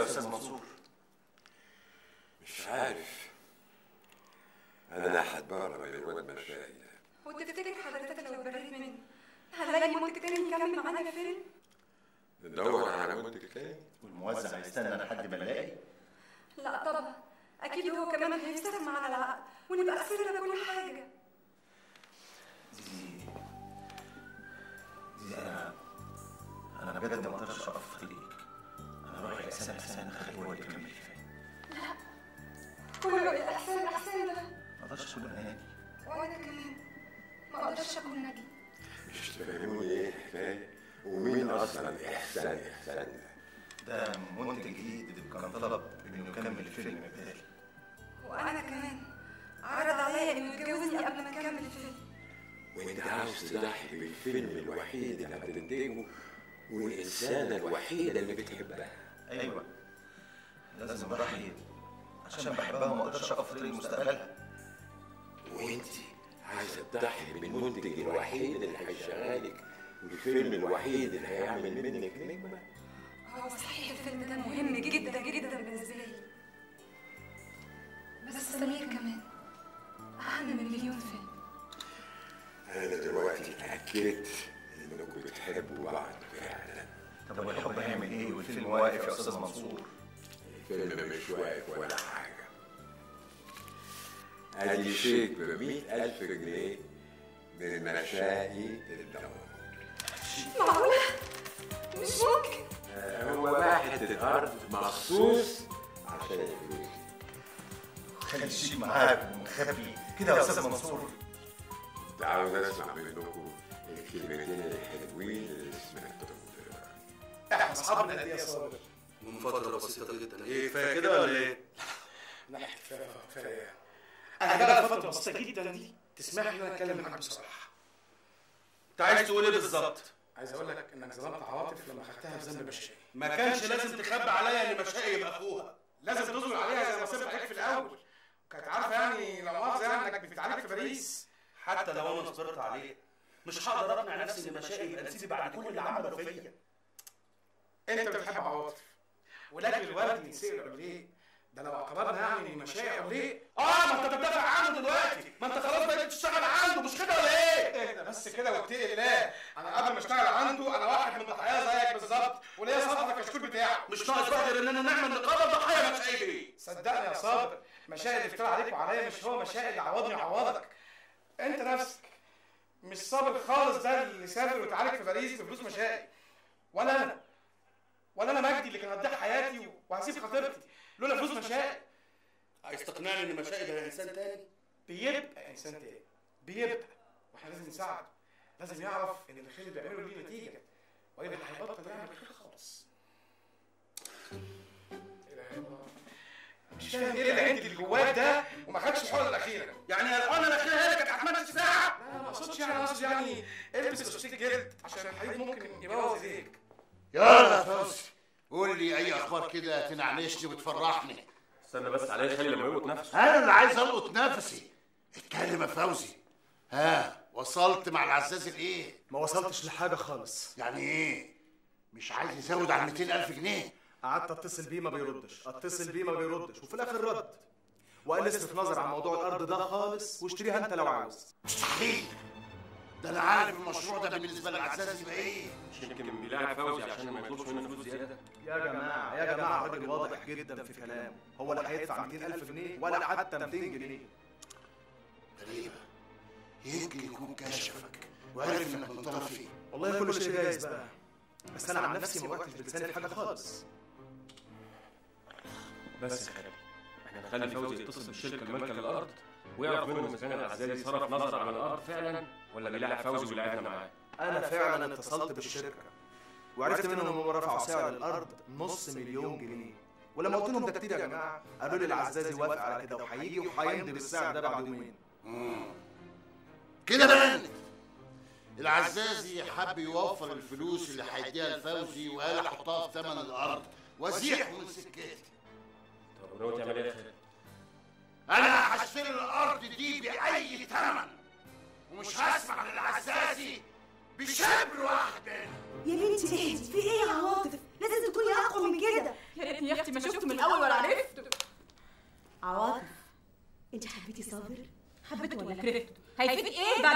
يا استاذ منصور مش عارف انا هتبرر من الواد مشاي وتفتكر حضرتك لو اتبريت منه هنلاقي منتج تاني يكمل معانا فيلم ندور على منتج تاني والموزع هيستنى لحد ما نلاقي لا طبعا اكيد هو كمان هيفتح معانا العقد ونبقى خسرنا كل حاجه زيزي زيزي انا انا بجد ما اقدرش اقف في طريقك انا رايح احسان احسان اخلي هو اللي يكمل الفيلم كله يا احسان احسان ده ما اقدرش اكون اناني وانا كمان ما اقدرش اكون نجم مش تفهموني ايه الحكايه ومين اصلا احسان احسان ده ده منتج جديد كان طلب انه يكمل الفيلم بدالي وانا كمان عرض عليا انه يتجوزني قبل ما نكمل الفيلم وانت عاوز تضحي بالفيلم الوحيد اللي هتنتجه والانسانه الوحيده اللي بتحبها ايوه لازم اضحي عشان بحبها وما اقدرش اقف في طريق مستقبلها وانت عايزه تضحي بالمنتج الوحيد اللي هيشغلك والفيلم الوحيد اللي هيعمل منك نجمه هو صحيح الفيلم ده مهم جدا جدا بالنسبه لي بس سمير كمان اهم من مليون فيلم انا دلوقتي اتاكدت انكم بتحبوا بعض فعلا طب والحب هيعمل ايه والفيلم واقف يا استاذ منصور الفيلم مش واقف ولا حاجه ادي شيك ب ألف جنيه من مشاهي الدوام معقوله مش ممكن هو واحد الارض مخصوص عشان الفلوس خلي الشيك معاك ومخبي كده يا استاذ منصور كنت عاوز اسمع منكم الكلمتين الحلوين اللي سمعتهم دلوقتي احنا اصحابنا قد ايه يا صابر؟ من فترة بسيطة جدا ايه كفاية كده ولا ايه؟ لا كفايه كفايه انا بقى فتره بسيطه جدا دي تسمح لي ان انا اتكلم معاك بصراحه انت عايز تقول ايه بالظبط؟ عايز اقول لك انك ظلمت عواطف لما خدتها بذنب مشاي ما كانش لازم تخبي عليا ان مشاقي يبقى اخوها لازم تصبر عليها زي ما صبرت عليك في الاول كانت عارفه يعني لو مؤاخذه يعني انك بتتعالج في باريس حتى لو انا صبرت عليه مش هقدر اقنع نفسي ان مشاقي يبقى نسيبي بعد كل اللي عمله فيا انت بتحب عواطف ولكن الولد ينسال ليه ده لو اعتبرنا يعني ان مشاعر ليه اه ما انت بتدافع عنه دلوقتي ما انت خلاص بقيت تشتغل عنده مش كده ولا ايه؟ اهدى بس كده واتقي الله انا قبل ما اشتغل عنده انا واحد من ضحاياه زيك بالظبط وليا صفحه في الكشكول بتاعه مش ناقص بقى غير اننا نعمل نقابه ضحايا مشاقي بيه صدقني يا صابر مشاعر اللي افترى عليك وعليا مش هو مشاعر اللي عوضني وعوضك انت نفسك مش صابر خالص ده اللي سافر واتعالج في باريس بفلوس مشاعر ولا انا ولا انا مجدي اللي كان هتضيع حياتي وهسيب خطيبتي لولا فلوس مشاعر عايز تقنعني ان مشاقي ده انسان تاني؟ بيبقى انسان تاني بيبقى واحنا لازم نساعده لازم يعرف ان الخير اللي بيعمله ليه نتيجه والا هيبطل يعمل خير خالص إله إلا الله. مش فاهم ايه العند اللي جواك ده وما خدش الحقنه الاخيره يعني الحقنه الاخيره هي اللي كانت هتمشي ساعه؟ لا ما اقصدش يعني اقصد يعني البس استيك جلد عشان الحديد ممكن يبوظ ايديك يلا يا فوزي قول لي اي اخبار كده تنعنشني وتفرحني استنى بس عليه خلي لما يلقط نفسه انا اللي عايز القط نفسي اتكلم يا فوزي ها وصلت مع العزاز لايه ما وصلتش لحاجه خالص يعني ايه مش عايز يزود على 200000 جنيه قعدت اتصل بيه ما بيردش اتصل بيه ما بيردش وفي الاخر رد وقال لي اصرف نظر عن موضوع الارض ده خالص واشتريها انت لو عاوز مستحيل ده انا عارف المشروع ده بالنسبه للعزاز يبقى ايه مش يمكن بيلاعب فوزي عشان ما يطلبش منه فلوس زياده يا جماعه يا جماعه الراجل واضح جدا في كلامه هو لا هيدفع 200000 جنيه ولا حتى 200 جنيه غريبه يمكن يكون كشفك وعرف انك من طرفي والله كل شيء جايز بقى بس انا عن نفسي ما وقتش بلساني في حاجه خالص بس يا خالد احنا نخلي فوزي يتصل بالشركه المالكه للارض ويعرف منهم اذا كان العزازي صرف نظر عن الارض فعلا ولا بيلاعب فوزي ويلعبنا معاه انا فعلا اتصلت بالشركه وعرفت منهم انهم رفعوا سعر الارض نص مليون جنيه ولما قلت لهم ده كتير يا جماعه قالوا لي العزازي وافق على كده وهيجي وهيمضي بالسعر ده بعد يومين كده بانت العزازي حب يوفر الفلوس اللي هيديها لفوزي وقال احطها في ثمن الارض وازيح من سكتي طب وناوي تعمل ايه يا خالد؟ انا هشتري الارض دي باي ثمن ومش هسمح للعزازي بشبر واحد منهم يا بنتي اهدي في ايه يا عواطف لازم تكوني اقوى من كده يا ريتني يا اختي ما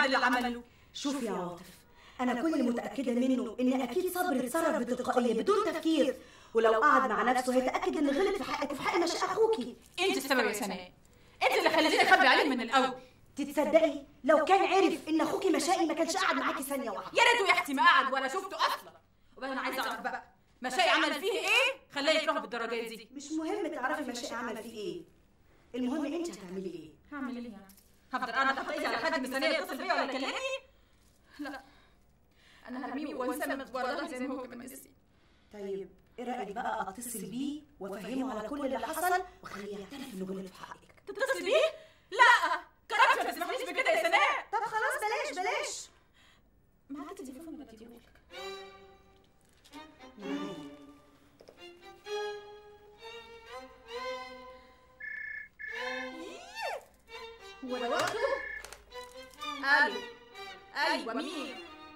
اللي عمله شوف يا عاطف انا كل اللي متاكده منه ان اكيد صبري اتصرف بتلقائيه بدون تفكير ولو قعد مع نفسه هيتاكد ان غلط في حقك وفي حق مشاء اخوكي انت السبب يا سناء انت اللي خليتيني اخبي عليه من الاول تتصدقي لو كان عرف ان اخوكي مشائي ما كانش قعد معاكي ثانيه واحده يا ريته يا اختي ما قعد ولا شفته اصلا وبعدين انا عايزه اعرف بقى مشاي عمل فيه ايه خلاه يكرهه بالدرجه دي مش مهم تعرفي مشائي عمل فيه ايه المهم انت هتعملي ايه هعمل ايه يعني هفضل قاعده تحت ايدي على حد مستنيه يتصل بيا ولا يكلمني لا انا هرميه وانساه من وراه زي ما هو كمان نسي طيب ايه رايك بقى اتصل بيه وافهمه على كل اللي حصل واخليه يعترف انه غلط في حقك تتصل بيه لا كرامتي ما تسمحليش بكده يا سناء طب خلاص بلاش بلاش معاك التليفون ولا اديهولك معايا هو ده وقته الو ايوه مين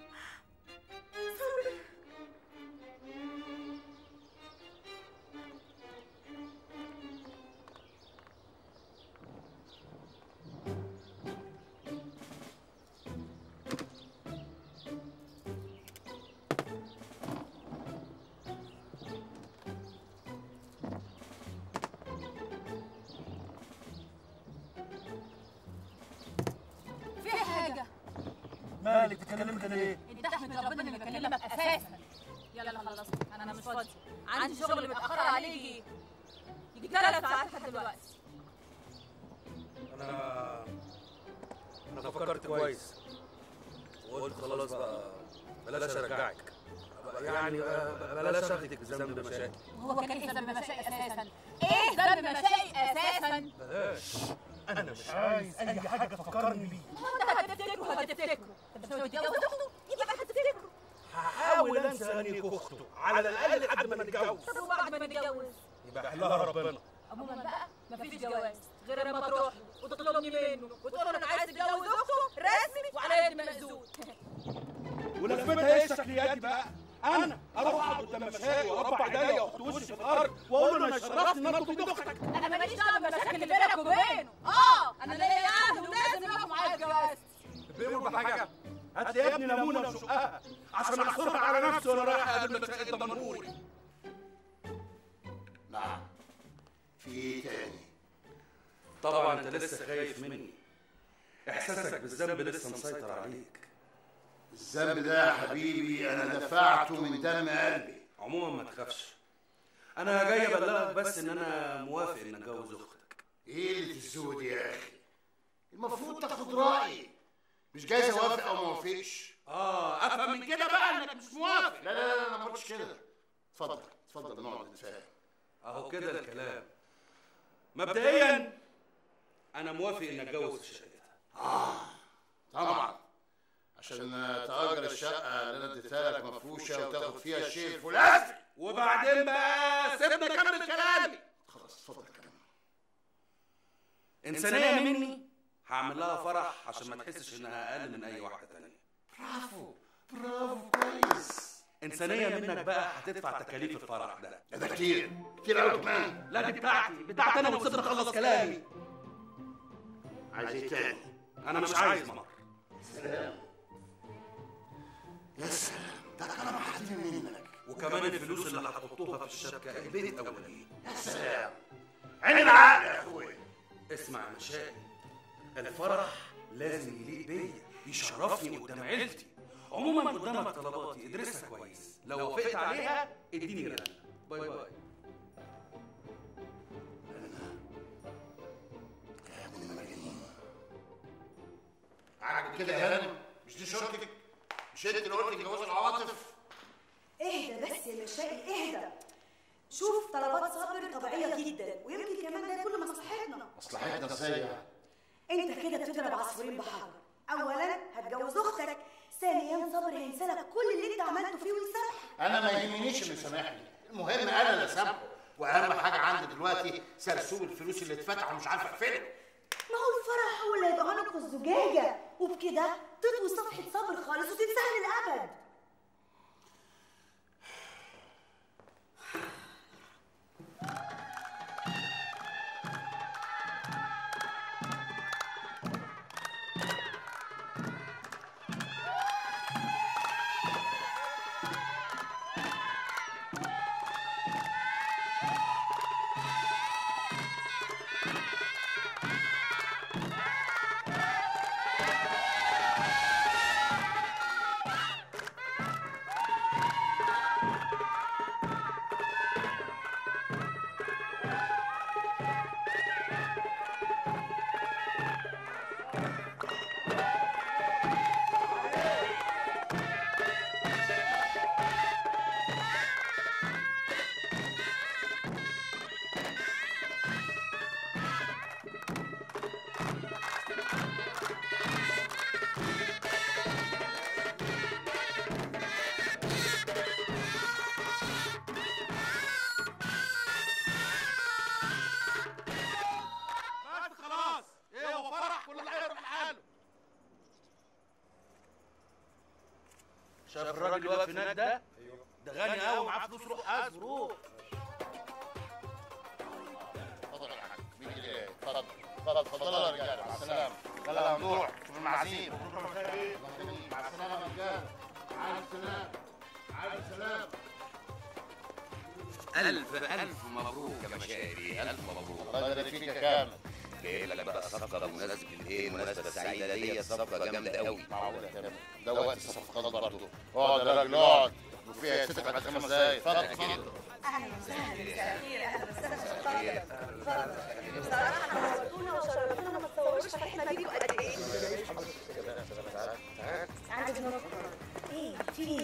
في حاجه مالك بتتكلم كده ليه؟ انت احمد ربنا اللي بكلمك اساسا يلا خلاص انا مش فاضي عندي شغل متاخر عليه يجي يجي ثلاث ساعات لحد دلوقتي انا انا فكرت كويس وقلت خلاص بقى بلاش ارجعك يعني بلاش اخدك بذنب مشاكل هو كان ايه ذنب مشائي اساسا ايه ذنب مشائي اساسا بلاش انا مش عايز اي حاجه تفكرني بيه ما انت هتفتكره هتفتكره طب مش هو يتجوز اخته يبقى هتفتكره هحاول انسى اني اخته على الاقل لحد ما نتجوز طب وبعد ما نتجوز يبقى حلها ربنا عموما بقى مفيش جواز غير لما تروح له وتطلبني منه وتقول له انا عايز اتجوز اخته رسمي وعلى يد مأذون ولفتها ايه الشكليات دي بقى انا اروح اقعد قدام مشاهي واربع ايديا واحط وشي في الارض واقول له انا شرفت ان اطلب ايد اختك انا ماليش دعوه بالمشاكل اللي بينك وبينه اه انا ليا عهد ولازم يقف معايا الجواز بيقول بحاجه هات لي يا ابني ليمونه وشقها عشان احصرها على نفسي وانا رايح اقابل مشاهي الدمنهوري نعم في ايه تاني طبعا انت لسه خايف مني احساسك بالذنب لسه مسيطر عليك الذنب ده يا حبيبي انا دفعته من دم قلبي عموما ما تخافش انا جاي ابلغك بس ان انا موافق ان اتجوز اختك ايه اللي تسود يا اخي المفروض تاخد رايي مش جايز اوافق او ما اوافقش اه افهم من كده بقى انك مش موافق لا لا لا انا ما قلتش كده اتفضل اتفضل نقعد نتفاهم اهو كده الكلام مبدئيا انا موافق ان اتجوز في شقتها طبعا عشان تأجر الشقة اللي انا اديتها لك مفروشة وتاخد فيها الشيء الفلاني وبعدين بقى سيبنا كمل كلامي خلاص اتفضل كلام انسانيه مني هعمل لها فرح عشان ما تحسش انها اقل من اي واحده تانية برافو برافو كويس انسانيه منك بقى هتدفع تكاليف الفرح ده ده كتير كتير قوي كمان لا دي بتاعتي بتاعتي انا وسيبني اخلص كلامي عايز ايه تاني انا مش عايز مر سلام يا سلام ده كلام حليم منك وكمان الفلوس اللي هتحطوها في الشبكه البيت اولي يا سلام عين العقل يا اخويا اسمع يا مشاكل الفرح لازم يليق بيا يشرفني قدام عيلتي عموما قدامك طلباتي ادرسها كويس لو وافقت عليها اديني رنه باي باي يا ابن المجانين عاجبك كده يا هانم مش دي شرطك مش انت اللي قلت جواز العواطف اهدى بس يا مشائي اهدى شوف طلبات صابر طبيعيه جدا ويمكن كمان ده كل مصلحتنا مصلحتنا ازاي انت كده بتضرب عصفورين بحجر اولا هتجوز اختك ثانيا صابر هينسى لك كل اللي انت عملته فيه ويسامحك انا ما يهمنيش انه يسامحني المهم انا اللي اسامحه واهم حاجه عندي دلوقتي سرسوب الفلوس اللي اتفتح ومش عارف اقفله ما هو الفرح هو اللي هيدعمك في الزجاجه وبكده تطوي صفحه صابر خالص وتنساها للابد شايف الراجل اللي واقف هناك ده ده غني قوي معاه فلوس روح حاسب روح اتفضل يا حاج مين اللي اتفضل اتفضل اتفضل يا رجاله مع السلامه يلا ممدوح شوف المعازيم مع السلامه يا رجاله مع السلامه مع السلامه ألف ألف مبروك يا مشاري ألف مبروك الله يبارك فيك يا كامل جايب لك بقى صفقة بمناسبة الإيه المناسبة السعيدة دي صفقة جامدة قوي معقول يا كامل ده وقت الصفقات برضه اقعد يا راجل اقعد وفيها ستك بعد خمس دقايق اتفضل اتفضل اهلا وسهلا مساء الخير اهلا وسهلا اتفضل بصراحه نورتونا وشرفتونا ما تصوروش فرحنا بيكم قد ايه عندك نور ايه في ايه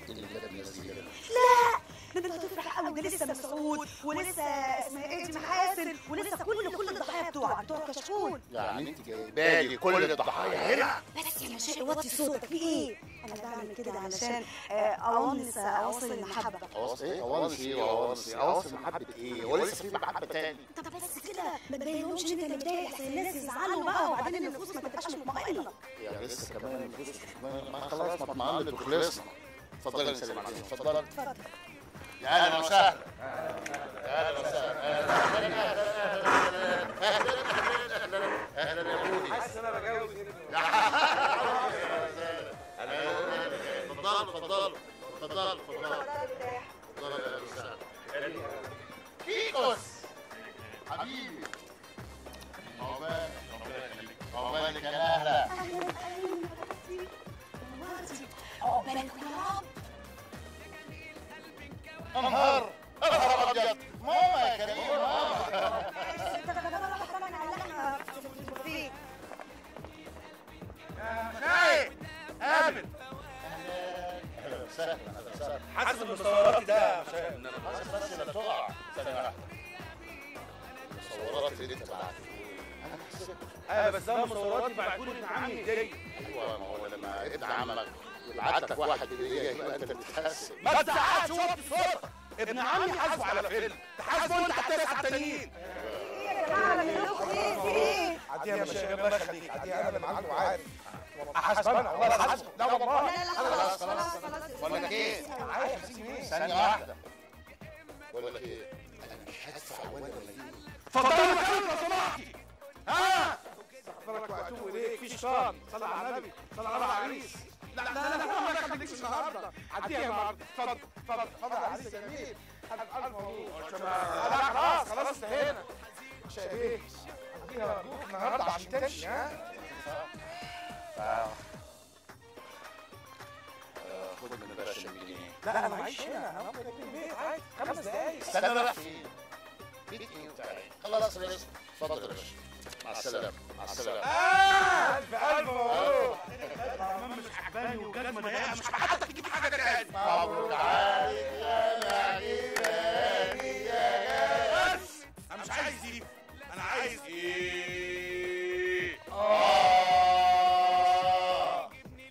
لا ده انت هتفرح قوي ده لسه مسعود ولسه اسمها ايه دي محاسن ولسه كل كل الضحايا بتوعك بتوع كشكول يعني انت جايبالي كل الضحايا هنا بس يا مشاقي وطي صوتك في ايه انا بعمل كده علشان آه، اونس اوصل المحبه أواصل ايه أواصل ايه أواصل أواصل محبة ايه هو لسه في محبة تاني طب بس كده ما تبينهمش ان انت متضايق احسن الناس يزعلوا بقى وبعدين النفوس ما تبقاش مطمئنه يعني لسه كمان الفلوس مش مطمئنة. ما خلاص ما اطمئنت وخلصنا اتفضلي نسلم عليهم اتفضلي اتفضل يا اهلا وسهلا يا اهلا وسهلا اهلا يا بودي حاسس ان انا بجوز اتفضلوا اتفضلوا اتفضلوا اتفضلوا اتفضلوا يا وسهلا كيكوس حبيبي عقبالك عقبالك يا نهله عقبالك يا رب انهار انهار ابيض ماما يا كريم ماما شايف قابل اهلا وسهلا اهلا وسهلا حاسس بمصوراتي ده يا شايف بس بس لا تقع ثانية واحدة مصورات اللي انت بعتها انا حسيت ايوه بس ده مصوراتي بعتولي ابن عمي هديه ايوه ما هو لما ابن عمك يبعت لك واحد هديه يبقى انت بتتحسن ما تزعقش وطي صوتك ابن عمي حاسبه على فيلم تحاسبه انت التسعه التانيين عديها يا مشايخ الله يخليك عديها انا اللي معاك وعارف احاسب انا والله لا احاسبه لا والله خلاص خلاص بقول لك ايه عايز 50 جنيه ثانية واحدة بقول لك ايه انا مش هدفع ولا مليون اتفضلوا مكانكم لو سمحتي ها استغفرك واتوب اليك في شيطان صلى على النبي صلى على العريس لا لا لا لا ما يخليكش النهارده عديها النهارده اتفضل اتفضل اتفضل يا عريس جميل الف الف مبروك لا خلاص خلاص انتهينا شايف ايه عديها مبروك النهارده عشان تمشي ها خد من باشا جنيه لا انا عايش هنا انا هاخد البيت عادي خمس دقايق استنى انا رايح فين؟ بيت ايه وتعالى خلاص خلاص اتفضل يا باشا مع السلامة مع السلامة آه، الف الف مبروك كمان مش عجباني والجزمه ضيقه مش حتى تجيب حاجه تاني مبروك عليك يا معجباني يا بس انا مش عايز دي انا عايز ايه آه.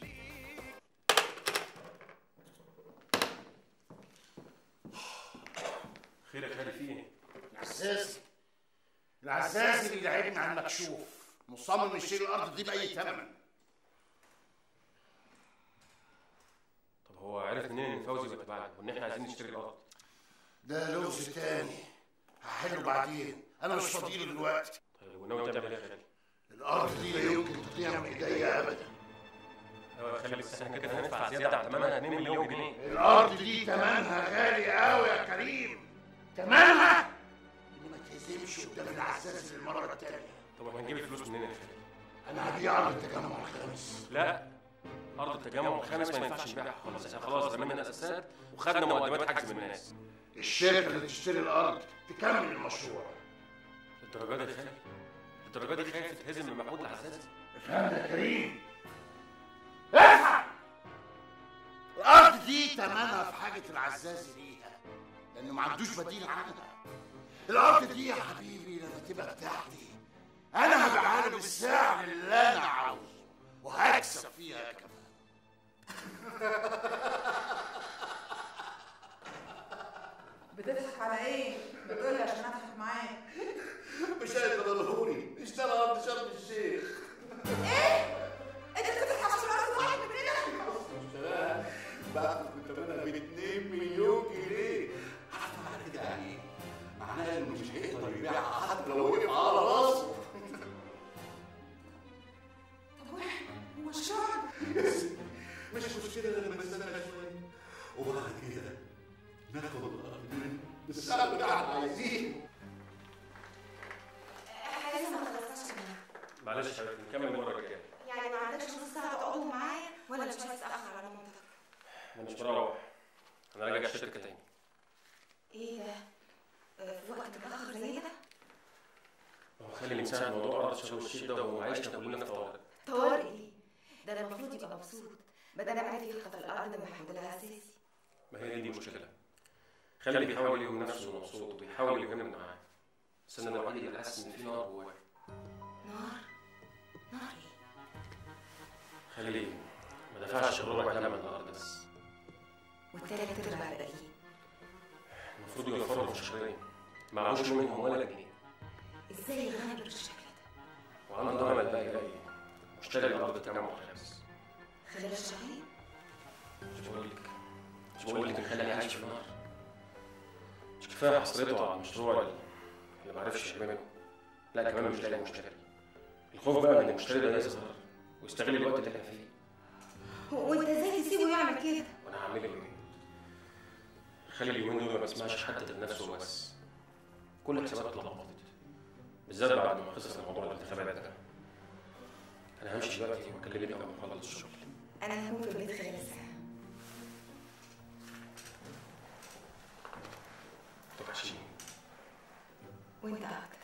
خير يا خالي في ايه؟ العزازي العزازي اللي لعبنا على المكشوف مصمم يشتري الارض دي باي ثمن طب هو عرف منين ان فوزي بيتبعنا وان احنا عايزين نشتري الارض؟ ده لغز تاني هحله بعدين انا مش فاضيله دلوقتي طيب وناوي تعمل ايه يا خالي؟ الارض دي لا يمكن تضيع من ايديا ابدا ايوه يا خالي بس احنا كده هندفع زياده عن ثمنها 2 مليون جنيه الارض دي ثمنها غالي قوي يا كريم ثمنها ان ما تهزمش قدام العزاز للمره الثانيه طب احنا هنجيب الفلوس منين يا خالي؟ انا هبيع ارض التجمع الخامس لا ارض التجمع الخامس ما ينفعش نبيعها خلاص احنا خلاص رمينا الاساسات وخدنا مقدمات حجز من الناس الشركه اللي تشتري الارض تكمل المشروع الدرجه دي يا خالي الدرجه دي خايف تتهزم من محمود العزازي افهم يا كريم افهم الارض دي ثمنها في حاجه العزاز ليها لانه ما عندوش بديل عنها الارض دي يا حبيبي لما تبقى بتاعتي انا هبيعها له بالسعر اللي انا عاوزه وهكسب فيها كمان بتضحك على ايه؟ بتقولي عشان اضحك معاك مش هيقدر ضروري اشترى ارض شرم الشيخ ايه؟ انت بتضحك عشان اعرف واحد مننا؟ بالسبب اللي احنا عايزينه احنا لسه ما خلصناش كمان معلش يا حبيبتي نكمل المره الجايه يعني ما عندكش نص ساعه تقعدوا معايا ولا مش عايز تاخر على مامتك انا مش مروح انا راجع الشركه تاني ايه ده آه، في وقت متاخر زي ده هو خلي من ساعه موضوع ارض شغل الشيخ ده وهو عايشنا كلنا في طوارئ طوارئ ايه ده المفروض يبقى مبسوط بدل عارف يخطف الارض من حملها اساسي ما هي دي المشكله خلي بيحاول يهم نفسه مبسوط وبيحاول يهمنا معاه بس انا الوحيد اللي حاسس ان في نار جواه نار نار ايه خلي ما دفعش الربع ثمن الارض بس والتلات ارباع الباقيين المفروض يوفروا في شهرين معهوش منهم ولا جنيه ازاي يغامر بالشكل وعنده امل بقى يلاقي مشتري الارض تجمع خامس خلال شهرين مش بقول لك مش بقول لك نخلي عايش في النار مش كفايه حصرته على المشروع اللي ما عرفش يعمله لا كمان مش لاقي مشتري الخوف بقى من المشتري ده يظهر ويستغل الوقت اللي احنا فيه وانت ازاي تسيبه يعمل كده وانا هعمل له ايه؟ خلي اليومين دول ما بسمعش حد لنفسه بس كل حسابات اتلخبطت بالذات بعد ما خلص موضوع الانتخابات ده انا همشي دلوقتي واكلمك لما اخلص الشغل انا هكون في البيت خلال ساعه توحشيني وانت اكتر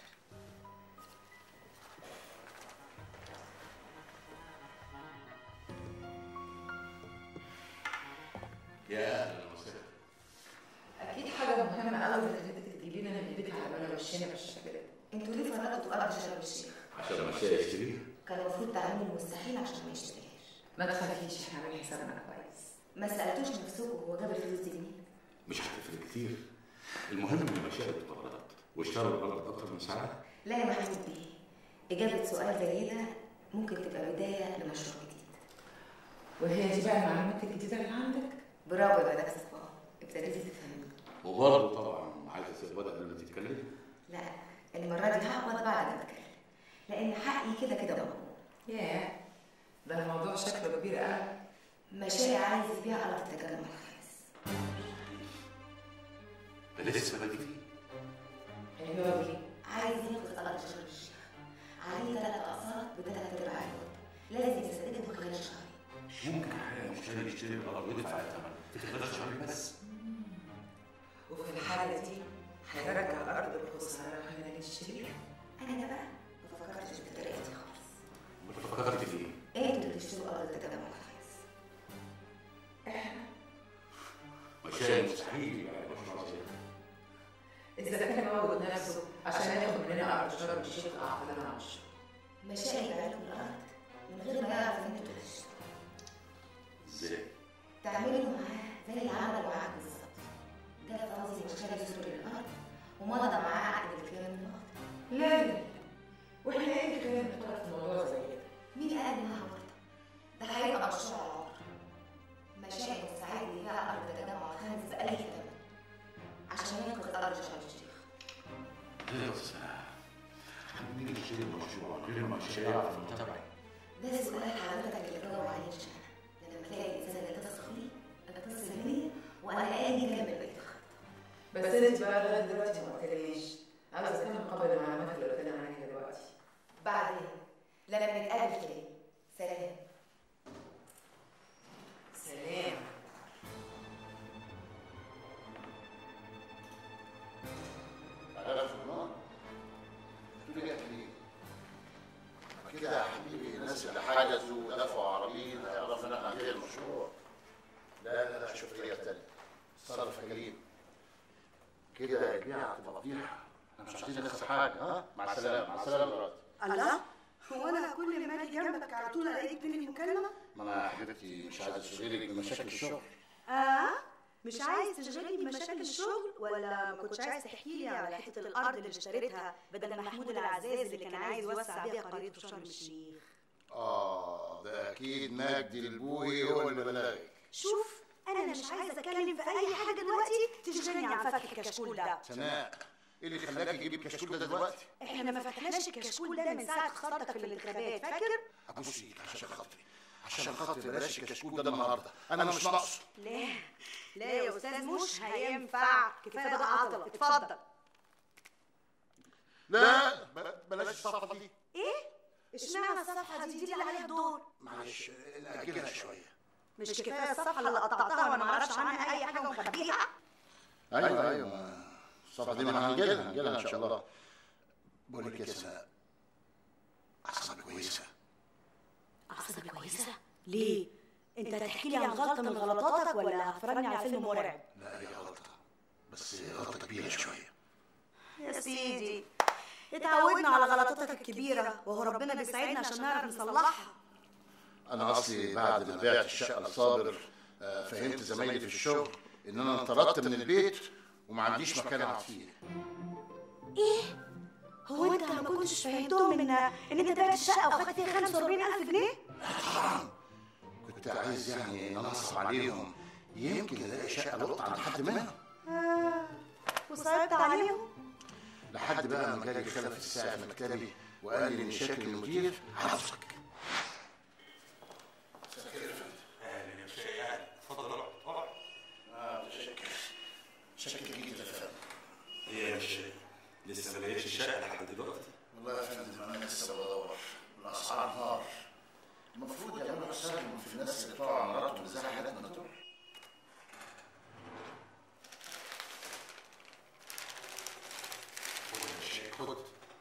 يا اهلا وسهلا اكيد حاجه مهمه قوي اللي خلتك تجيبينا من ايدك على بالنا وشنا بالشكل ده انتوا ليه فرقتوا ارض شرم الشيخ عشان المشاية يشتريها كان المفروض تعملوا المستحيل عشان ما يشتريهاش ما تخافيش احنا عاملين حسابنا كويس ما سالتوش نفسكم هو جاب الفلوس دي منين مش هتفرق كتير المهم ان المشاية اتطورت واشتروا الارض اكتر من ساعه لا يا محمود بيه إجابة سؤال زي ده ممكن تبقى بداية لمشروع جديد وهي دي بقى المعلومات الجديده اللي عندك برافو يا مدام صفاء ابتديتي تفهمي وبرضه طبعا عايزه تقبض قبل ما تتكلمي لا المرة دي هقبض بعد ما اتكلم لأن حقي كده كده مضمون ياه ده الموضوع شكله كبير قوي مشاريع عايز يبيع أرض التجمع الخامس ده لسه بدري ايوه بيه عايز ينقذ أرض شرم الشيخ عليه ثلاث أقساط بثلاث أرباع الوقت لازم يسددهم خلال شهرين مش ممكن حاجه مشتري يشتري الارض ويدفع الثمن في خلال شهرين بس وفي الحاله دي هيرجع الارض بخساره خلينا نشتريها أنا بقى ما فكرتش بالطريقة دي خالص فكرت في ايه؟ انتوا اللي تشتروا أرض التجمع الخامس احنا مشاية مستحيل يعني مشروع زي ده اذا كان موجود نفسه عشان ياخد مننا ارض شرم الشيخ اعطى لنا عشر مشاريع يبيع لكم الأرض من غير ما يعرف إن انتوا تشتروا ازاي؟ تعملوا معاه زي اللي عمل معاك بالظبط ده فوزي مشتري يشتري الأرض ومضى معاه عقد بالكلام النقد لا لا واحنا ايه اللي خلينا نطرح في موضوع زي كده مين قال انها ورطة؟ ده هيبقى مشروع العمر مشايخ مستعد يبيع أرض التجمع الخامس بأي ثمن عشان ينقذ أرض شرم الشيخ ايه بس هنيجي نشتري المشروع من غير ما الشارع في المتابعة ده سؤال حضرتك اللي تجاوب عليه مش أنا لما تلاقي الإنسان اللي تثق فيه اتصل بيا وأنا آجي أكمل بقية الخطة بس انت بقى لغايه دلوقتي ما قلتليش عاوزه كام مقابل المعلومات اللي قلت لنا عليها دلوقتي بعدين لما نتقابل تاني سلام سلام تعالى في النار رجعت ليه؟ كده يا حبيبي الناس اللي حجزوا ودفعوا عربيين هيعرفوا ان احنا عندنا المشروع لا لا لا شوف طريقه تانيه صرف يا كريم كده البيعه هتبقى فضيحه احنا مش عايزين نخسر حاجه ها مع السلامه مع السلامه دلوقتي الله هو انا كل ما اجي جنبك على طول الاقيك بتنهي مكالمه ما انا يا حبيبتي مش عايز اشغلك بمشاكل الشغل اه مش عايز تشغلني بمشاكل الشغل ولا ما كنتش عايز تحكي لي على حته الارض اللي اشتريتها بدل محمود العزاز اللي كان عايز يوسع بيها قريته في شرم الشيخ اه ده اكيد مجدي البوي هو اللي بلغك شوف انا مش عايزه اتكلم في اي حاجه دلوقتي تشغلني عن فتح الكشكول ده سناء ايه اللي خلاك تجيب الكشكول ده دلوقتي؟ احنا ما فتحناش الكشكول ده من ساعه خسارتك في الانتخابات فاكر ابوس ايدك عشان خاطري عشان خاطر بلاش الكشكول ده النهارده انا مش ناقصه لا لا يا استاذ مش هينفع كفايه بقى عطله اتفضل لا بل- بلاش الصفحه دي ايه اشمعنى الصفحه دي دي اللي عليها الدور معلش ناجلها شويه مش كفايه الصفحه اللي قطعتها وانا ما اعرفش عنها اي حاجه ومخبيها ايوه ايوه ما- الصفحه دي ما هنجيلها هنجيلها ان شاء الله بقول لك يا سناء اعصابي كويسه اعصابي كويسه ليه انت هتحكي لي عن غلطه من غلطاتك ولا هتفرجني على فيلم مرعب لا هي غلطه بس غلطه كبيره شويه يا سيدي اتعودنا على غلطاتك الكبيره وهو ربنا بيساعدنا عشان نعرف نصلحها انا اصلي بعد ما بعت الشقه لصابر آه، فهمت زمايلي في الشغل ان انا انطردت من البيت وما عنديش مكان اقعد فيه ايه هو انت ما كنتش فهمتهم ان ان انت بعت الشقه واخدت فيها 45000 جنيه كنت عايز يعني ان انا انصب عليهم يمكن الاقي شقه لقطه عند حد منهم آه. وصعبت عليهم لحد بقى ما جالي خلف الساعه في مكتبي وقال لي ان شكل المدير عاوزك اهلا يا شيخ اهلا اتفضل اقعد اقعد اه شكل شكل جديد يا فندم ايه يا مش لسه ما لقيتش الشقه لحد دلوقتي والله يا فندم انا لسه بدور الاسعار نار المفروض يعملوا حسابهم في الناس اللي بتوع مراتهم ازاي حالتنا دول خد يا شيخ خد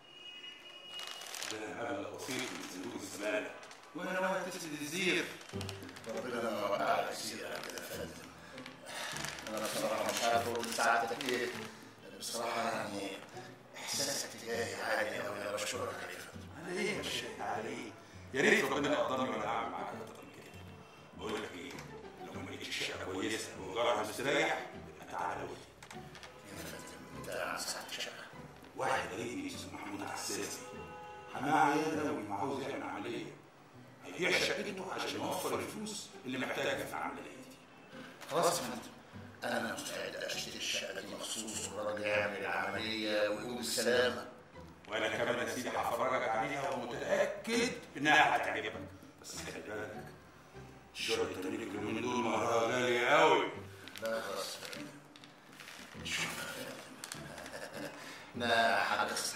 ده مبلغ بسيط من صندوق الزباله وانا ناوي تسد الزير ربنا ما وقع كتير كده يا فندم انا بصراحه مش عارف اقول لسعادتك ايه بصراحه يعني احساسك تجاهي عالي قوي انا بشكرك عليه يا فندم على ايه يا شيخ على ايه يا ريت ربنا يقدرني وانا اعمل معاك اكتر من كده بقول لك ايه لو ما لقيتش شقه كويسه وجارها مستريح يبقى تعالى ولي يا فندم انت عن ساعتك شقه واحد قريبي اسمه محمود عساسي حماه عياده قوي وعاوز يعمل عمليه هيبيع شقته عشان يوفر الفلوس اللي محتاجها في العمليه دي خلاص يا فندم انا مستعد اشتري الشقه دي مخصوص والراجل يعمل العمليه ويقوم بالسلامه وانا كمان يا سيدي هفرجك عليها ومتاكد انها هتعجبك بس خلي بالك شرب التمليك اليومين دول مهرها غالي قوي لا خلاص شوف يا فندم لا حاجه صح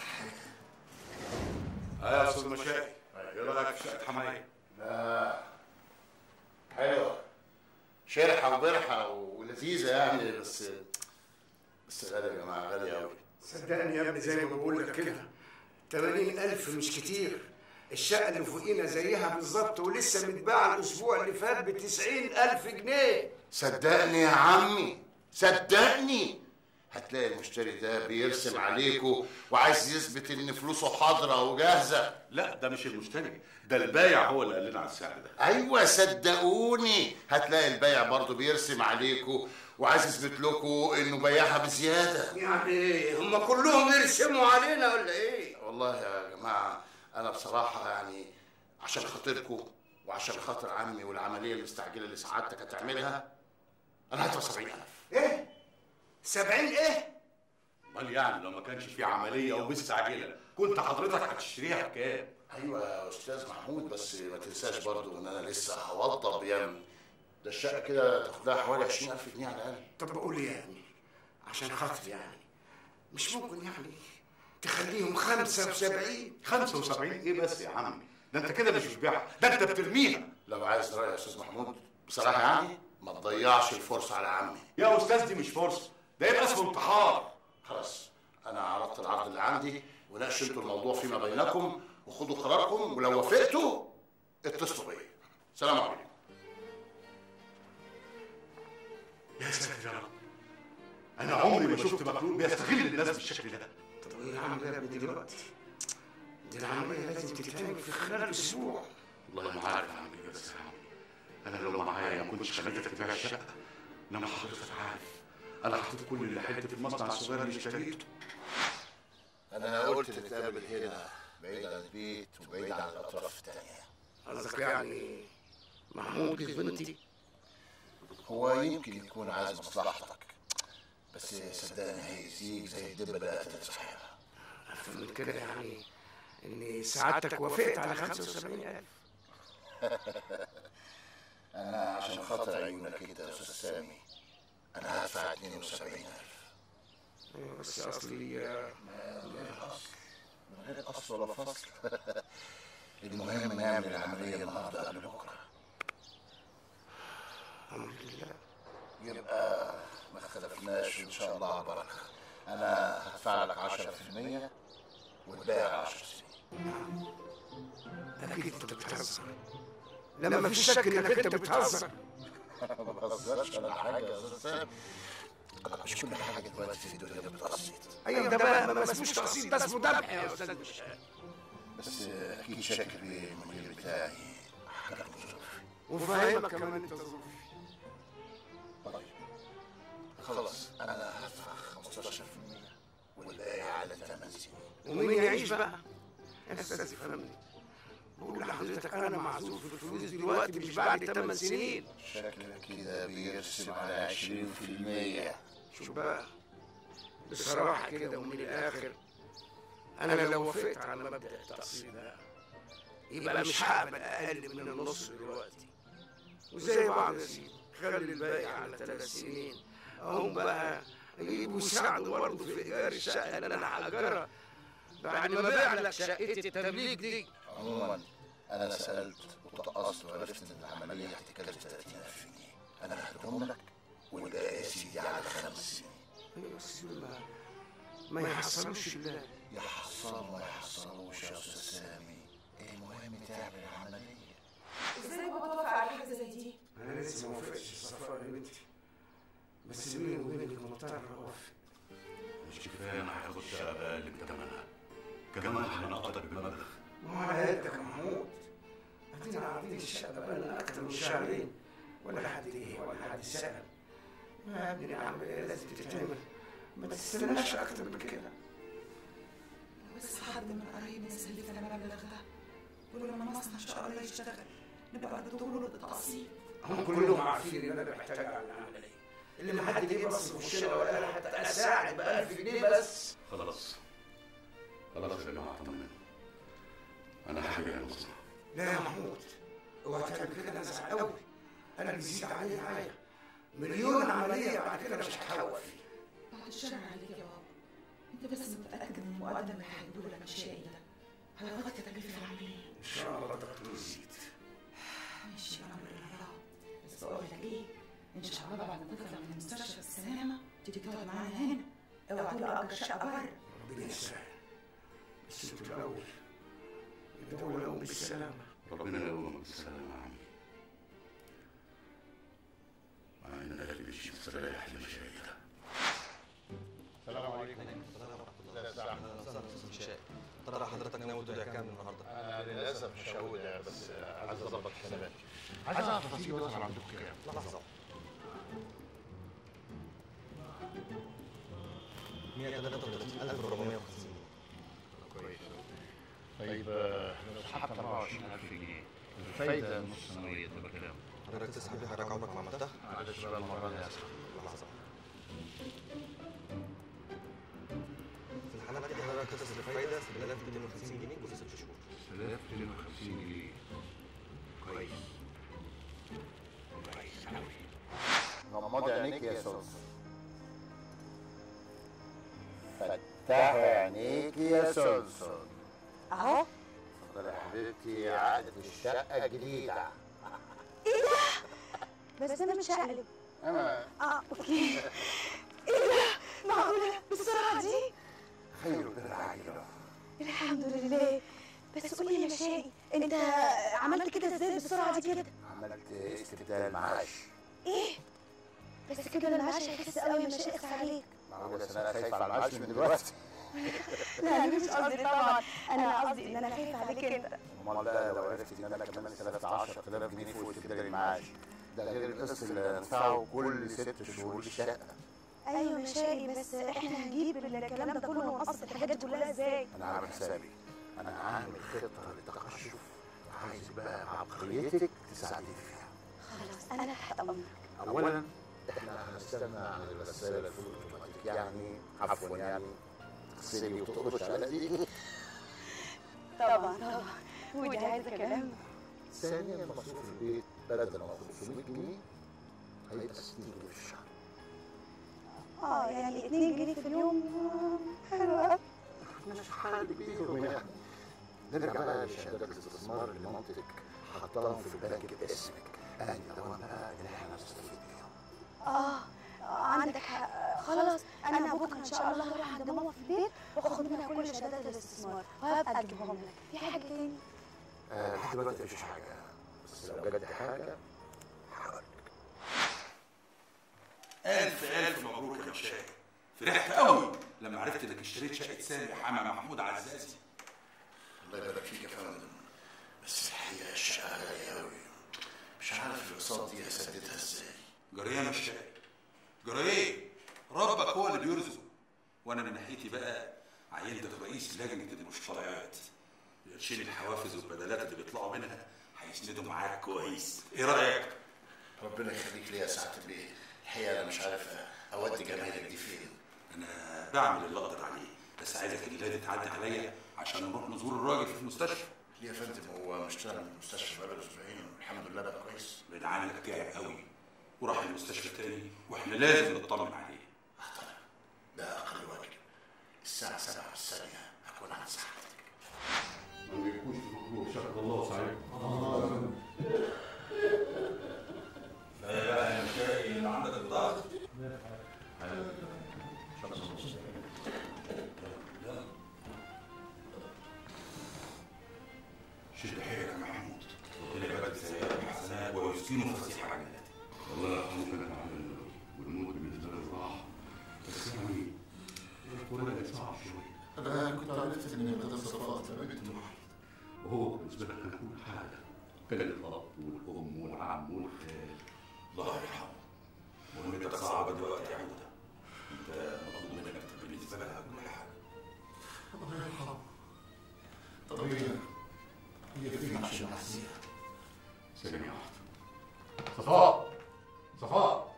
اه يا استاذ مشاي ايه رايك في شقه حمايه؟ لا حلوه شرحه وبرحه ولذيذه يعني بس بس غاليه يا جماعه غاليه قوي صدقني يا ابني زي ما بقول لك كده 80000 مش كتير الشقة اللي فوقينا زيها بالظبط ولسه متباعة الأسبوع اللي فات ب 90000 جنيه صدقني يا عمي صدقني هتلاقي المشتري ده بيرسم عليكوا وعايز يثبت ان فلوسه حاضره وجاهزه لا ده مش المشتري ده البايع هو اللي قال لنا على السعر ده ايوه صدقوني هتلاقي البايع برضه بيرسم عليكوا وعايز يثبت لكم انه بيعها بزياده يعني ايه هم كلهم يرسموا علينا ولا ايه والله يا جماعه انا بصراحه يعني عشان خاطركم وعشان خاطر عمي والعمليه المستعجله اللي سعادتك هتعملها انا هدفع 70000 ايه 70 ايه امال يعني لو ما كانش في عمليه ومستعجله كنت حضرتك هتشتريها بكام؟ ايوه يا استاذ محمود بس ما تنساش برضو ان انا لسه هوضب يعني ده الشقه كده تاخد لها حوالي 20000 جنيه على الاقل طب بقول ايه يعني عشان خاطر يعني مش ممكن يعني تخليهم 75 75 ايه بس يا عمي ده انت كده مش بتبيعها ده انت بترميها لو عايز راي يا استاذ محمود بصراحه يعني ما تضيعش الفرصه على عمي يا استاذ دي مش فرصه ده يبقى اسمه انتحار خلاص انا عرضت العرض اللي عندي وناقشوا انتوا الموضوع فيما بينكم وخدوا قراركم ولو وافقتوا اتصلوا بيا سلام عليكم يا ساتر يا رب انا عمري ما شفت مخلوق بيستغل الناس بالشكل ده طب ايه هعمل يا ابني دلوقتي دي العملية لازم تتعمل في خلال اسبوع والله ما عارف اعمل ايه بس يا عمي انا لو معايا ما كنتش خليتك تبيع الشقه انما حضرتك عارف انا حطيت كل اللي حلت في المصنع الصغير اللي اشتريته انا قلت نتقابل هنا بعيد عن البيت وبعيد عن الاطراف التانية قصدك يعني محمود جوز بنتي هو يمكن يكون عايز مصلحتك بس صدقني هيأذيك زي الدبه اللي قتلت صاحبها افهم من كده يعني ان سعادتك وافقت على 75000 انا عشان خاطر عيونك انت يا استاذ سامي انا هدفع 72000 أيوة، بس اصلي من غير اصل من غير اصل ولا فصل المهم نعمل العمليه النهارده قبل بكره الحمد لله يبقى ما اختلفناش ان شاء الله على بركه انا هدفع لك 10% والباقي 10 سنين اكيد انت بتهزر لما ما فيش شك انك انت بتهزر ما بهزرش ولا حاجه يا استاذ سامي مش كل حاجه دلوقتي في الدنيا بتقسط ايوه ده بقى ما اسموش تقسيط ده اسمه ذبح يا استاذ مشاهد بس اكيد شاكر بيه المدير بتاعي حكى لكم ظروفي وفاهمك كمان انت ظروفي طيب خلاص انا هدفع 15% والباقي على 8 سنين ومين يعيش بقى يا استاذ افهمني بقول لحضرتك انا معزوف في الفلوس دلوقتي مش بعد 8 سنين شكلك كده بيرسم على 20% شوف بقى بصراحة كده ومن الآخر أنا لو وافقت على مبدأ التقسيط ده يبقى مش هقبل أقل من النص دلوقتي وزي بعض يا سيدي خلي الباقي على ثلاث سنين هم بقى يجيبوا يساعدوا برضه في إيجار الشقة اللي أنا هأجرها بعد ما أبيع لك شقتي التمليك دي عموما انا سالت وتقصت وعرفت ان العمليه هتكلف 30000 جنيه انا هديهم لك والباقي يا سيدي على خمس سنين أيوة بس ما ما يحصلوش الله يحصل ما يحصلوش يا استاذ سامي المهم تعمل العمليه ازاي بابا توافق على حاجه زي دي؟ أنا لسه ما وافقتش الصفاء يا بنتي بس بيني وبينك مضطر أوافق مش كفايه انا هاخد شقه بأقل من ثمنها كمان هنقطك بمبلغ ما هو على قدك يا محمود ادينا عارفين الشقه بقالنا اكتر من شهرين ولا حد ايه ولا حد سال يا ابني العمليه لازم تتعمل ما تستناش اكتر من كده بس حد من قرايبنا يسلفنا المبلغ ده ولما المصنع ان شاء الله يشتغل نبقى ندور التقسيط هم كلهم عارفين ان انا محتاج على العمليه اللي ما حد جه بص في وشنا ولا قال حتى اساعد ب 1000 جنيه بس خلاص خلاص يا جماعه اطمنوا انا هرجع المصنع لا يا محمود اوعى تعمل كده انا ازعل قوي انا بيزيد عليا معايا مليون عمليه بعد كده مش هتحول فيه بعد الشر عليك يا بابا انت بس متاكد ان المقدم اللي هيجيبه لك مشائي ده هيغطي تكلفه العمليه ان شاء الله الدكتور يزيد ماشي يا امر الله بس بقول لك ايه ان شاء الله بعد ما تطلع من المستشفى بالسلامه تيجي تقعد معانا هنا اوعى تقول اجر شقه بره ربنا يسهل بس انتوا الاول يدعوا لهم بالسلامه ربنا يقومك بالسلامه يا عمي مع ان قلبي مش مستريح لمشاهدها السلام عليكم ترى حضرتك ناوي تودع كام النهارده؟ انا للاسف مش هقول بس عايز اظبط حساباتي عايز اعرف رصيد وصل عندكم كام لحظه 133450 كويس طيب آه، لو سحبت 24000 جنيه الفايده نص سنويه تبقى كام؟ حضرتك تسحب لي حضرتك عمرك ما عملتها؟ معلش بقى المره دي اسف لحظه في الحالات دي حضرتك هتصرف الفايده 6250 جنيه كل ست شهور 6250 جنيه كويس كويس قوي غمضي عينيك يا سوس فتحي عينيك يا سلسل اهو اتفضلي يا حبيبتي عقد الشقة الجديدة ايه ده بس انا مش هقلب أنا اه اوكي ايه ده معقوله بالسرعه دي خير بالعيلة الحمد لله بس قولي يا مشاي انت عملت كده ازاي بالسرعه دي كده عملت استبدال معاش ايه بس كده المعاش هيخس قوي يا مشاي اخس عليك معقول يا سنة خايف على المعاش من دلوقتي لا انا مش قصدي طبعا انا قصدي ان انا خايفه عليك انت امال بقى لو عرفت ان انا كمان استلفت 10000 جنيه فوق استبدال المعاش ده غير القسط اللي هدفعه كل ست شهور للشقة ايوه مشاي بس احنا هنجيب الكلام ده كله ونقسط الحاجات دي كلها ازاي أنا عامل حسابي أنا عامل خطة للتقشف عايز بقى بعبقريتك تساعدني فيها خلاص انا تحت امرك أولا إحنا هنستنى عن الغسالة الفول أوتوماتيك يعني عفوا يعني تغسلي وتقرش على إيديك طبعا طبعا ودي عايزه كلام ثانيا مصروف البيت بدل ما اخد 500 جنيه هيبقى 60 جنيه في الشهر اه يعني 2 جنيه في اليوم آه، حلو قوي مش حال بيهم يعني نرجع بقى لشهادات الاستثمار اللي مامتك حطاهم في البنك باسمك يعني لو بقى اللي احنا نستفيد بيهم اه آه، عندك حق خلاص انا بكره ان شاء الله هروح عند ماما في البيت واخد منها كل شهادات الاستثمار وهبقى اجيبهم لك في حاجه تاني آه، لحد دلوقتي مفيش حاجه بس لو جد حاجه ألف ألف مبروك يا مشاهد فرحت قوي لما عرفت إنك اشتريت شقة سامي حمى محمود عزازي الله يبارك فيك يا فندم بس الحقيقه الشقه غاليه قوي مش عارف الاقساط دي اسددها ازاي جريه مش شايف جريه ربك هو اللي بيرزق وانا من ناحيتي بقى عينتك رئيس لجنه المشتريات قرشين الحوافز والبدلات اللي بيطلعوا منها هيسندوا معاك كويس ايه رايك ربنا يخليك ليا يا سعاده البيه الحقيقه انا مش عارف اودي جمايلك دي فين انا بعمل اللي اقدر عليه بس عايزك الليله دي تعدي عليا عشان نروح نزور الراجل في المستشفى ليه يا فندم هو مشتغل من المستشفى بقاله اسبوعين والحمد لله بقى كويس بنعاني تعب قوي وراح المستشفى تاني واحنا لازم نطمن عليه ده اقل واجب الساعه 7 الثانيه هكون عند سعادتك ما بيكونش مخلوق شكر الله سعيد بقى يا مشاكل اللي عندك الضغط شد حيلك يا محمود ربنا يبارك سيئات الحسنات ويسكنه فسيح عجلات والله يرحمه كان تعبان والموت بالنسبه له راح بس يعني القرآن كان صعب شويه انا كنت عرفت ان المدرسه صفاء بنت محمد وهو بالنسبه لك كان كل حاجه كان الاب والام والعم والخال الله يرحمه مهمتك صعبة دلوقتي يا عودة انت مطلوب منك تبقى بالنسبة لها كل حاجة الله يرحمه طب هي هي فين عشان احزيها ثانيه واحده صفاء صفاء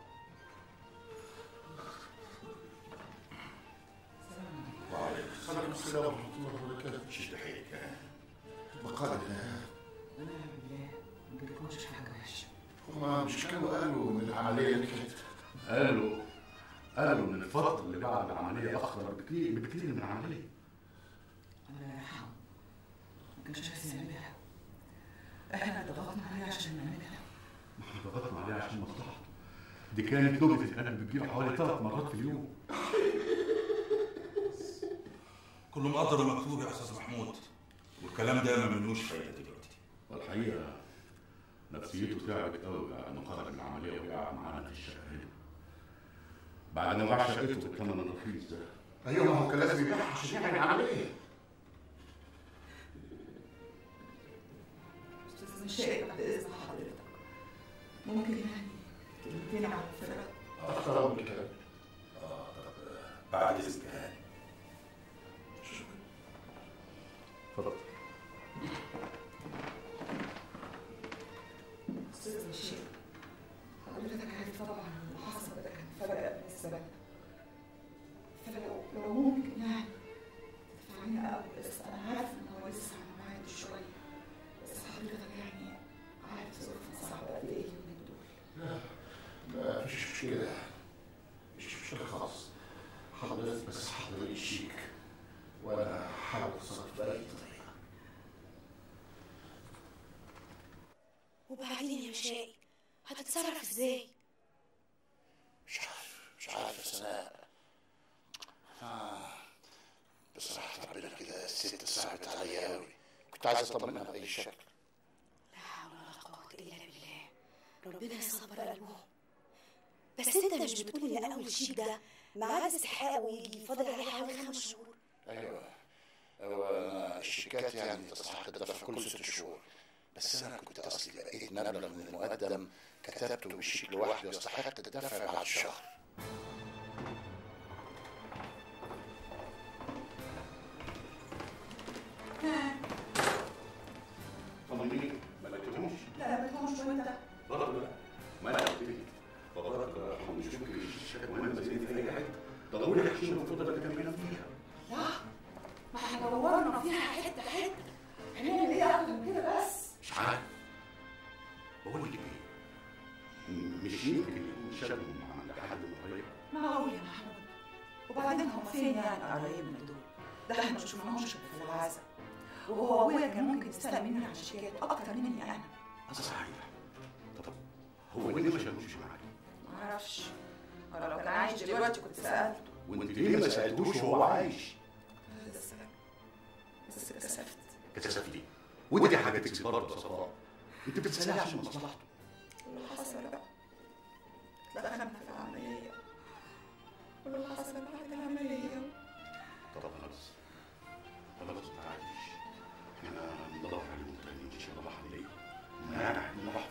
وعليكم السلام ورحمه الله وبركاته شد حيلك ها بقال الله ونعم بالله ما جاتلكمش حاجه وحشه هما مش كانوا قالوا ان العمليه نجحت قالوا قالوا ان الفتره اللي بعد العمليه اخطر بكتير بكتير من العمليه الله يرحمه ما كانش عايز يعملها احنا اللي ضغطنا عليه عشان نعملها احنا ضغطنا عليه عشان مصلحته دي كانت نوبه القلب بتجيله حوالي ثلاث مرات في اليوم كل مقدر ومكتوب يا استاذ محمود والكلام ده ما منوش فايدة دلوقتي والحقيقه نفسيته تعبت قوي بعد ما خرج من العمليه وقع معانا في الشقه هنا بعد ما باع شقته بالثمن الرخيص ده ايوه ما هو كان لازم يبيعها عشان يعمل عمليه استاذ مشايخ بعد اذن حضرتك ممكن يعني كلمتين على الفرق اكتر من كده اه طب بعد اذنك يا هاني اتفضل استاذ مشايخ حضرتك عارف طبعا اللي حصل ده كان فجأة بالنسبة لنا فلو لو ممكن يعني تدفعينا قوي بس انا عارف ان هو لسه على ميعاد شوية بس حضرتك يعني عارف ظروفنا صعبة قد ايه اليومين دول لا مفيش مشكله مش مشكله خالص حضرتك بس حضرتك الشيك وانا هحاول اتصرف باي طريقه وبعدين يا مشائي هتتصرف ازاي مش عارف مش عارف يا سناء آه. بصراحة ربنا كده الست صعبت عليا قوي كنت عايز اطمنها بأي شكل لا حول ولا قوة إلا بالله ربنا يصبر قلبهم بس انت مش بتقول ان اول شيك ده ميعاد استحقاقه ويجي فاضل عليه حوالي خمس شهور ايوه هو انا الشيكات يعني تستحق الدفع كل ست شهور بس انا كنت اصلي لقيت مبلغ من المقدم كتبته بالشيك لوحده يستحق الدفع بعد شهر طمنيني ما لقيتهمش لا ما تكونش وانت برضه لا ما انا قلت لك باباك الله يرحمه مش ممكن الشيكات مهمه زي دي في اي حته ضروري يحكي له الفضل اللي كان بينام فيها لا ما احنا دورنا فيها حتة حتة هنعمل ايه اكتر من كده بس مش عارف بقول لك ايه يعني قرايبنا دول ده احنا ما شفناهمش غير في العزا وهو ابويا كان ممكن يسال مني عن شيكات اكتر مني انا صحيح طب هو ليه ما شافوش معاك ما اعرفش انا لو كان عايش دلوقتي كنت سالته وانت ليه ما سالتوش وهو عايش بس بس اتكسفت كتسفتي ودي حاجه تكسب برضه يا صفاء انت بتسالي عشان مصلحته اللي حصل بقى دخلنا في العمليه واللي حصل بعد العمليه طب خلاص خلاص تعاليش احنا ندور عليهم تاني ان شاء الله هنلاقيهم ما احنا راح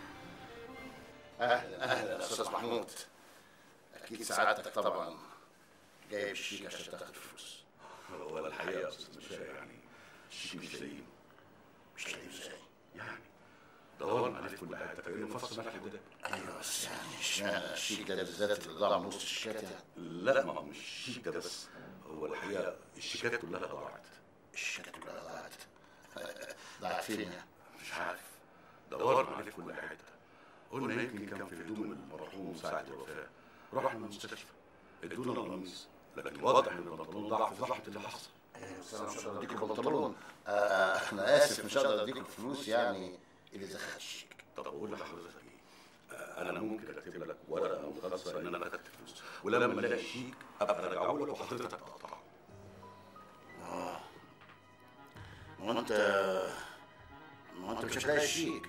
اهلا اهلا يا استاذ محمود اكيد سعادتك طبعا جايب الشيك عشان تاخد فلوس هو الحقيقه يا استاذ مشاري يعني الشيء مش لاقيينه مش لاقيه ازاي يعني دورنا عليه في كل حته تقريبا فصل ملح وده ايوه بس يعني اشمعنى الشيك ده بالذات اللي ضاع من وسط الشيكات يعني لا ما هو مش الشيك ده بس هو الحقيقه الشيكات كلها ضاعت الشيكات كلها ضاعت ضاعت فين يعني؟ مش عارف دورنا عليه في كل حته قلنا يمكن كان في هدوم المرحوم ساعه الوفاه رحنا المستشفى ادونا القميص لكن واضح ان البنطلون ضاع في زحمه اللي حصل ايوه بس انا مش هقدر اديك البنطلون آه، آه، انا اسف مش هقدر اديك الفلوس يعني اللي دخل الشيك طب اقول لحضرتك ايه آه، انا ممكن اكتب لك ورقه مختصره ان انا خدت فلوس ولما الاقي الشيك ابقى ارجعه لك وحضرتك تقطعه اه ما هو انت ما هو انت مش هتلاقي الشيك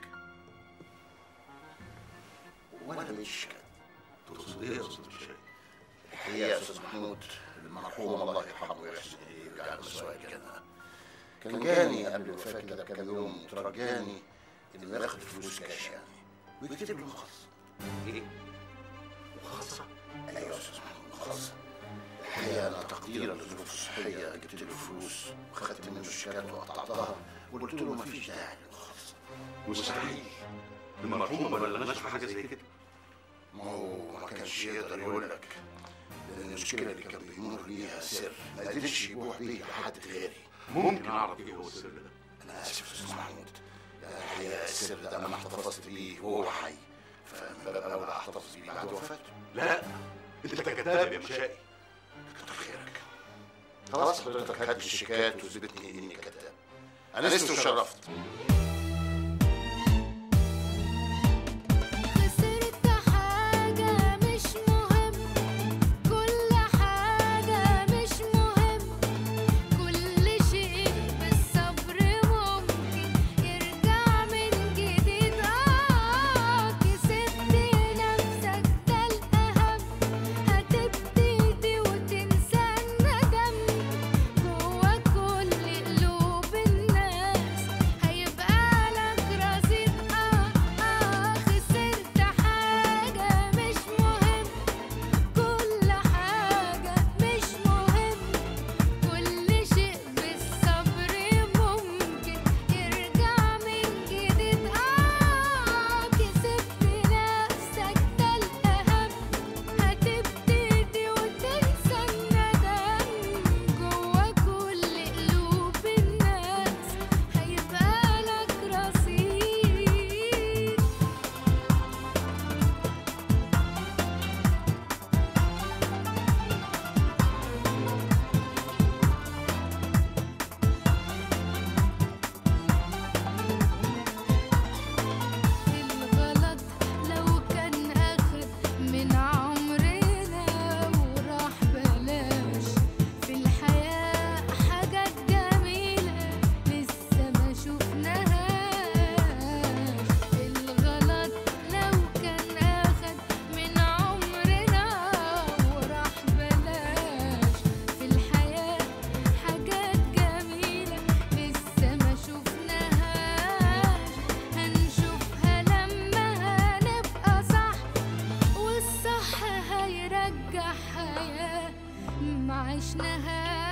ولا من الشيكات تقصد ايه يا استاذ مشاري؟ الحقيقه يا استاذ محمود المرحوم الله يرحمه ويحسن اليه ويجعله مسواه الجنه كان جاني قبل الوفاه كده بكام يوم ترجاني انه ياخد فلوس كاش يعني ويكتب له مخصص ايه؟ مخصصه؟ ايوه يا استاذ محمود مخصصه الحقيقه انا تقديرا لظروفه الصحيه جبت له فلوس وخدت منه الشيكات وقطعتها وقلت له مفيش داعي للمخصص مستحيل المرحوم ما بلغناش بحاجه زي كده ما هو ما كانش يقدر يقول لك لان المشكله اللي كان بيمر بيها سر ما قدرش يبوح بيها لحد غيري ممكن اعرف ايه هو السر ده انا اسف يا استاذ محمود يعني الحقيقه السر ده انا ما احتفظت بيه وهو حي فمن باب اولى احتفظ بيه بعد وفاته لا انت كذاب يا مشائي كتر خيرك خلاص حضرتك هات الشيكات وثبتني اني كذاب انا لست وشرفت خسرت حاجة مش مهم كل حاجة مش مهم كل شيء بالصبر ممكن يرجع من جديد آه كسبت نفسك ده الأهم هتبتدي وتنسى الندم جوا كل قلوب الناس هيبقى لك رصيد آه آه خسرت حاجة مش مهم كل حاجة مش مهم كل شيء بالصبر ممكن يرجع من جديد آه كسبت نفسك ده الأهم هتبتدي وتنسى الندم جوا كل قلوب الناس هيبقى لك رصيد الغلط لو كان أخد من عمرنا وراح بلاش في الحياة حاجات جميلة لسه ما شفناهاش الغلط لو كان أخد من عمرنا وراح بلاش في الحياة حاجات جميلة لسه ما شفناهاش هنشوفها لما هنبقى صح والصح هيرجع حياة ما عشناهاش